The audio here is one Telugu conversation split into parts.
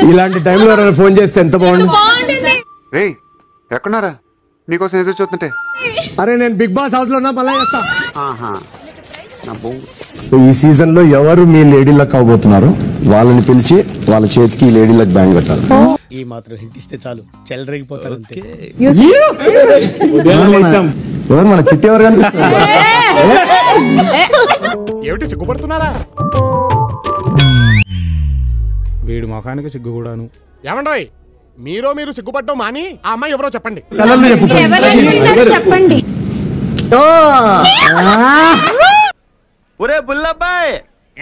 ఇలాంటి టైంలో ఎవరైనా ఫోన్ చేస్తే ఎంత బాగుండు రేయ్ ఎక్కడున్నారా నీకోసం ఎదురు చూస్తుంటే అరే నేను బిగ్ బాస్ హౌస్ లో ఉన్నా మళ్ళీ చేస్తా ఆహా నా బొంగు సో ఈ సీజన్ లో ఎవరు మీ లేడీ లక్ అవబోతున్నారు వాళ్ళని పిలిచి వాళ్ళ చేతికి ఈ లేడీ లక్ బ్యాండ్ కట్టాలి ఈ మాత్రం హింట్ ఇస్తే చాలు చెలరేగిపోతారు అంతే ఎవరు మన చిట్టి ఎవరు కనిపిస్తున్నారు ఏమిటి సిగ్గుపడుతున్నారా వీడి ముఖానికి సిగ్గు కూడాను ఏమండోయ్ మీరో మీరు సిగ్గుపడ్డం మాని ఆ అమ్మాయి ఎవరో చెప్పండి కలర్లు చెప్పు చెప్పండి ఒరే బుల్లబ్బాయ్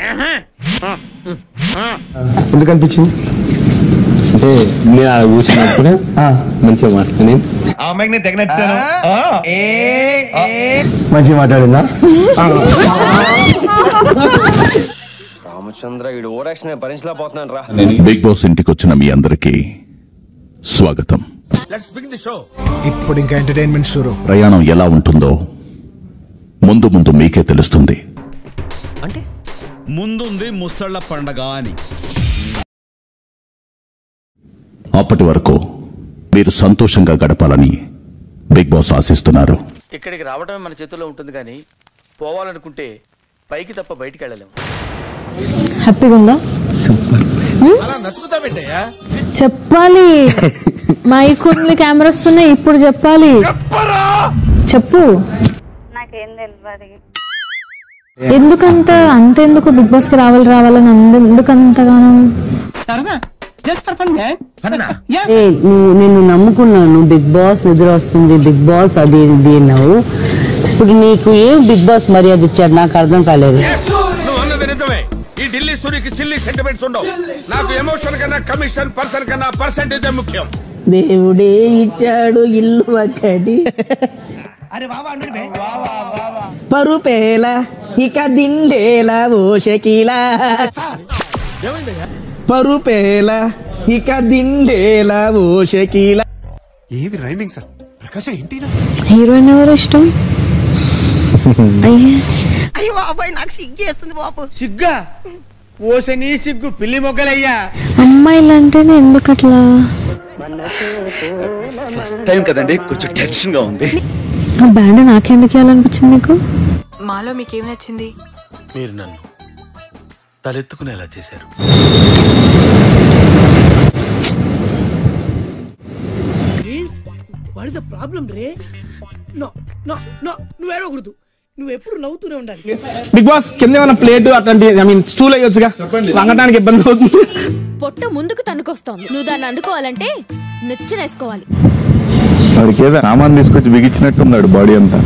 ఎందుకు అనిపించింది అంటే నేను అలా కూర్చున్నప్పుడు మంచిగా మాట్లాడి ఆ అమ్మాయికి నేను తెగ నచ్చాను మంచిగా మాట్లాడిందా రామచంద్ర వీడు ఓరాక్షన్ భరించలేకపోతున్నాను రా బిగ్ బాస్ ఇంటికి వచ్చిన మీ అందరికీ స్వాగతం ఇప్పుడు ఇంకా ఎంటర్టైన్మెంట్ షూరు ప్రయాణం ఎలా ఉంటుందో ముందు ముందు మీకే తెలుస్తుంది అంటే ముందుంది ముసళ్ళ పండగ అని అప్పటి వరకు మీరు సంతోషంగా గడపాలని బిగ్ బాస్ ఆశిస్తున్నారు ఇక్కడికి రావడమే మన చేతుల్లో ఉంటుంది కానీ పోవాలనుకుంటే పైకి తప్ప బయటికి వెళ్ళలేము హ్యాపీగా ఉందా చెప్పాలి మైక్ ఉంది కెమెరా వస్తున్నాయి ఇప్పుడు చెప్పాలి చెప్పు నాకేం తెలియదు ఎందుకంత అంతెందుకు బిగ్ బాస్ కి రావాలి రావాలని అంద- ఎందుకు అంతగానో ఏ నువ్వు నిన్ను నమ్ముకున్నాను బిగ్ బాస్ నిద్ర వస్తుంది బిగ్ బాస్ అది ఇది అన్నావు ఇప్పుడు నీకు ఏం బిగ్ బాస్ మర్యాద ఇచ్చాడు నాకు అర్థం కాలేదు నువ్వు అన్నది నిజమే ఈ ఢిల్లీ సూరికి సిల్లీ సెంటిమెంట్స్ ఉండవు నాకు ఎమోషన్ కన్నా కమిషన్ పర్సన్ కన్నా పర్సెంటేజ్ ముఖ్యం దేవుడే ఇచ్చాడు ఇల్లు ఒకటి పరుపేల ఇక దిండేలా ఓ షకీలా పరుపేల ఇక దిండేలా ఓ షకీలా ఏది రైమింగ్ సార్ ప్రకాశం ఏంటి హీరోయిన్ ఎవరు ఇష్టం అయ్యే సిగ్గా ఓసే నీ సిగ్గు పిల్లి మొగ్గలయ్యా అమ్మాయిలు అంటేనే ఎందుకు అట్లా టైం కదండి కొంచెం టెన్షన్ గా ఉంది ఆ బ్యాండ్ నాకెందుకు ఇవ్వాలనిపించింది నీకు మాలో మీకేం నచ్చింది మీరు నన్ను తలెత్తుకునేలా చేశారు వాట్ ఇస్ ద ప్రాబ్లం రే నో నో నో నువ్వు ఏడవకూడదు నువ్వు ఎప్పుడు నవ్వుతూనే ఉండాలి బిగ్ బాస్ కింద ఏమైనా ప్లేట్ అట్లాంటి ఐ మీన్ స్టూల్ అయ్యొచ్చుగా వంగడానికి ఇబ్బంది అవుతుంది పొట్ట ముందుకు తనుకొస్తోంది నువ్వు దాన్ని అందుకోవాలంటే నెచ్చనేసుకోవాలి వాడికి ఏదో సామాన్ తీసుకొచ్చి బిగించినట్టున్నాడు బాడీ అంతా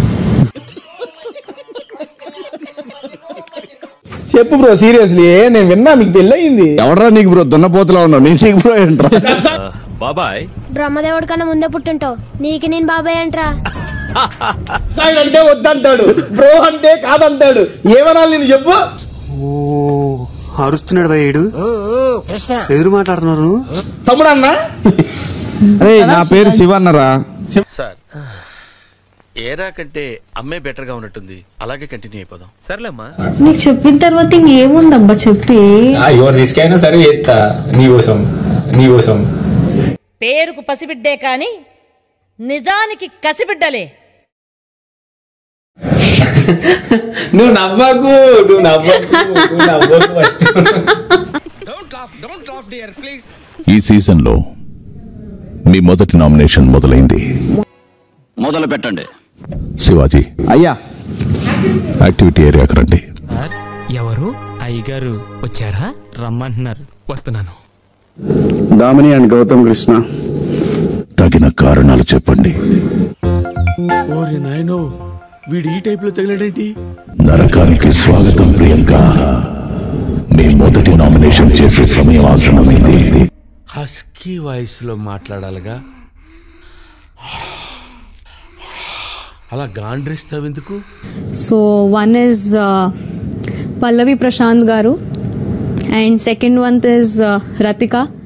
చెప్పు బ్రో సీరియస్లీ నేను విన్నా మీకు పెళ్ళి అయింది ఎవడరా నీకు బ్రో దున్నపోతులా ఉన్నావు నేను నీకు బ్రో ఏంట్రా బాబాయ్ బ్రహ్మదేవుడి కన్నా ముందే పుట్టింటావు నీకు నేను బాబాయ్ అంట్రా అంటే వద్దంటాడు బ్రో అంటే కాదంటాడు ఏమనాలి నేను చెప్పు ఓ అరుస్తున్నాడు భయ్యుడు ఎదురు మాట్లాడుతున్నారు తమ్ముడు అన్న అరే నా పేరు శివ అన్నరా సార్ ఏరా కంటే అమ్మే బెటర్ గా ఉన్నట్టుంది అలాగే కంటిన్యూ అయిపోదాం సర్లేమ్మా నీకు చెప్పిన తర్వాత ఇంకేముందబ్బా చెప్పి ఎవరు రిస్క్ అయినా సరే చేస్తా నీ కోసం నీ కోసం పేరుకు పసిబిడ్డే కాని నిజానికి కసిబిడ్డలే నువ్వు నవ్వకు నువ్వు నవ్వకు నువ్వు నవ్వకు first don't laugh don't laugh dear please ఈ సీజన్ లో మీ మొదటి నామినేషన్ మొదలైంది మొదలు పెట్టండి శివాజీ అయ్యా యాక్టివిటీ ఏరియాకి రండి ఎవరు అయ్యగారు వచ్చారా రమ్మంటున్నారు వస్తున్నాను దామిని అండ్ గౌతమ్ కృష్ణ తగిన కారణాలు చెప్పండి ఓరి నాయనో వీడు ఈ టైప్ లో తగిలాడేంటి నరకానికి స్వాగతం ప్రియాంక మీ మొదటి నామినేషన్ చేసే సమయం ఆసనమైంది హస్కీ వాయిస్ లో మాట్లాడాలిగా అలా గాండ్రిస్తావెందుకు so one is Pallavi Prashanth గారు and second one is Rathika